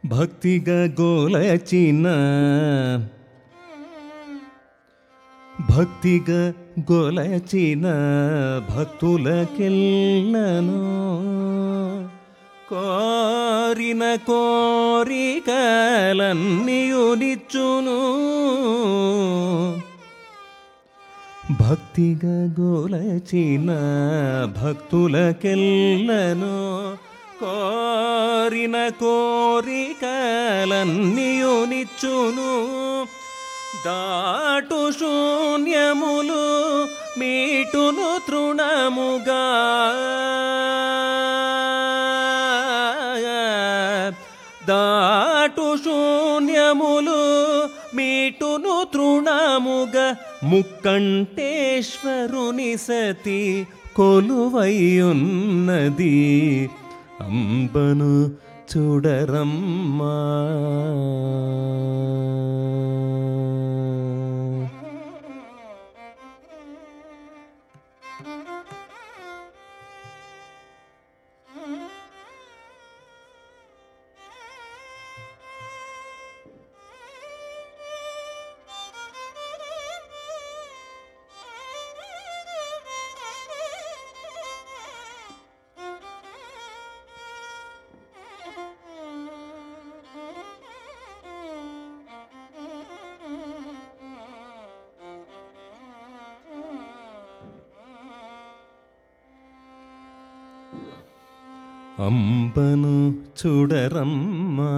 భక్తిగా గోలచిన భక్తిగా గొలచిన భక్తులకెల్లను కోరిన కోరికలన్నీయునిచ్చును భక్తిగా గోలచిన భక్తులకెల్లను కోరిన కోరికలన్నీయునిచ్చును దాటు శూన్యములు మీటును తృణముగా దాటు శూన్యములు మీటును తృణముగా ముక్కంటేశ్వరుని సతి కొలువయ్యున్నది అంబను చూడరమ్మా అంబను చూడరమ్మా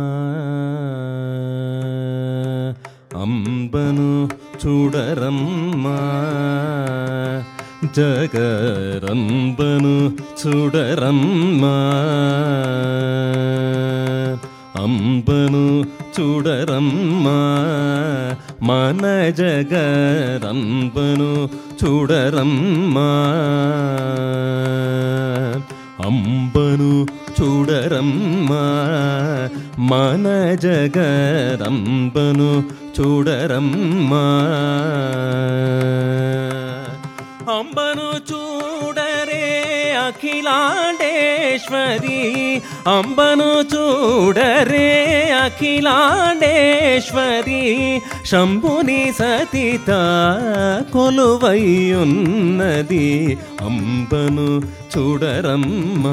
అంబను చూడరమ్మా జగరంబను చూడరమ్మా అంబను చూడరమ్మా మన జగరంబను చూడరమ్మా అంబను చూడరమ్మా మన జగరంబను చూడరమ్మా అంబను చూడరే అఖిలాండేశ్వరి అంబను చూడరే అఖిలాండేశ్వరి శంభుని సతిత కొలువయ్యున్నది అంబను చూడరమ్మా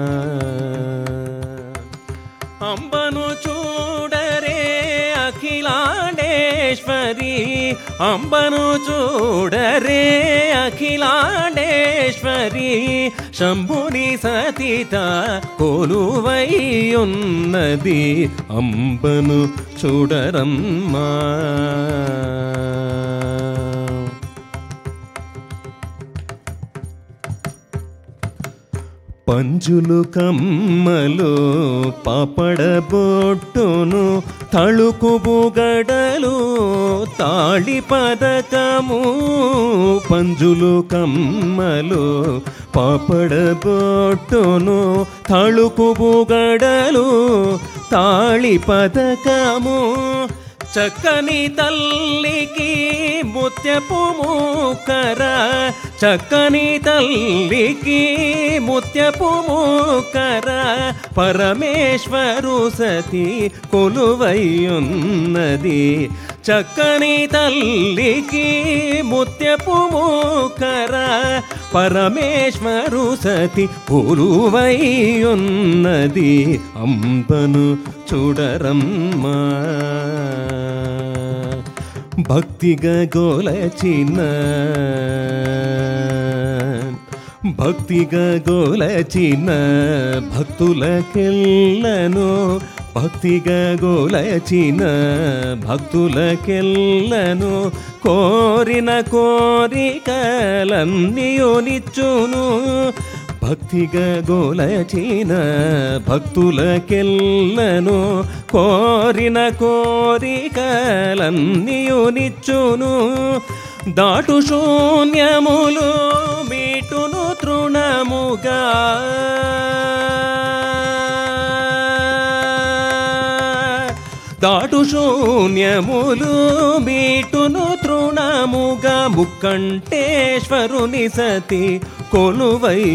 అంబను చూడరే అఖిలాండేశ్వరి అంబను చూడరే అఖిలాండేశ్వరి శంభుని సతిత కొలువయ్యున్నది అంబను చూడరమ్మా పంజులు కమ్మలు పాపడబొట్టును తళుకు బుగడలు తాళి పదకము పంజులు కమ్మలు పాపడబొట్టును తళుకు బుగడలు తాళి పదకము చక్కని తల్లికి ముత్యపు మూకర చక్కని తల్లికి ముత్యపు మూకర పరమేశ్వరు సతి కొలువయ్యున్నది చక్కని తల్లికి ముత్యపు మూకర పరమేశ్వరు సతి కొలువయ్యున్నది అంబను చూడరమ్మా భక్తిగా గోలచిన భక్తిగా గోలచిన భక్తులకెల్లను భక్తిగా గోలచిన భక్తులకెల్లను కోరిన కోరికలన్నీయునిచ్చును భక్తిగా గోలచిన భక్తులకెల్లను కోరిన కోరికలన్నీయునిచ్చును దాటు శూన్యములు మీటును తృణముగా దాటు శూన్యములు మీటును తృణముగా ముక్కంటేశ్వరుని సతి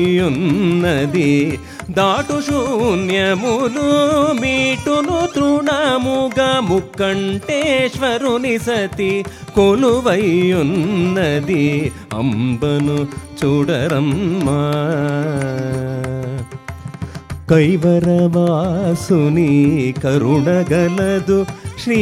కొలువయ్యున్నది దాటు శూన్యములు మీటును తృణ తృణముగా ముక్కంటేశ్వరుని సతి కొలువైయున్నది అంబను చూడరమ్మా కైవరవాసుని కరుణగలదు శ్రీ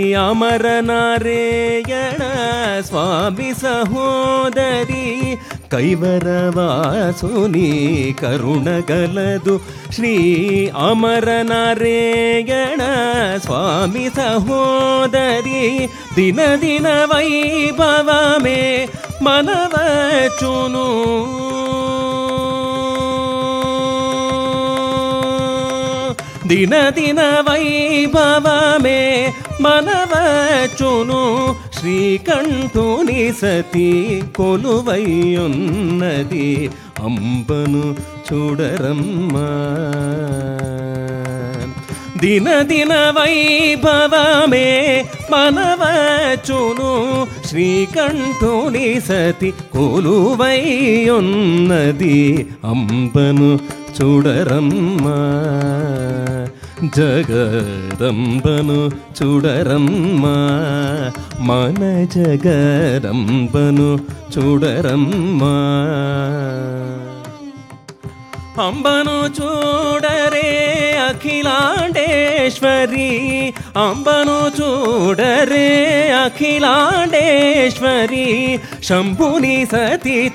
అమరనారాయణ స్వామి సహోదరి కైవరవాసుని కరుణగలదు శ్రీ అమరనారాయణ స్వామి సహోదరి దిన దిన వైభవమే మనవచును దిన దిన వైభవమే మనవచును శ్రీకంఠుని సతి కొలువైయున్నది అంబను చూడరమ్మా దిన దిన వైభవమే మనవచును శ్రీకంఠుని సతి కొలువైయున్నది అంబను చూడరమ్మా జగదంబను చూడరమ్మా మన జగదంబను చూడరమ్మా అంబను చూడరే అఖిలాండేశ్వరి అంబను చూడరే అఖిలాండేశ్వరి శంభుని సతిత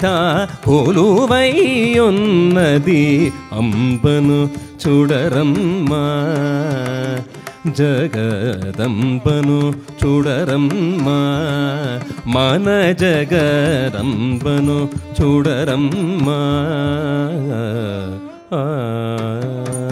కొలువైయున్నది అంబను చూడరమ్మా జగదంబను చూడరమ్మా మన జగదంబను చూడరమ్మా ఆ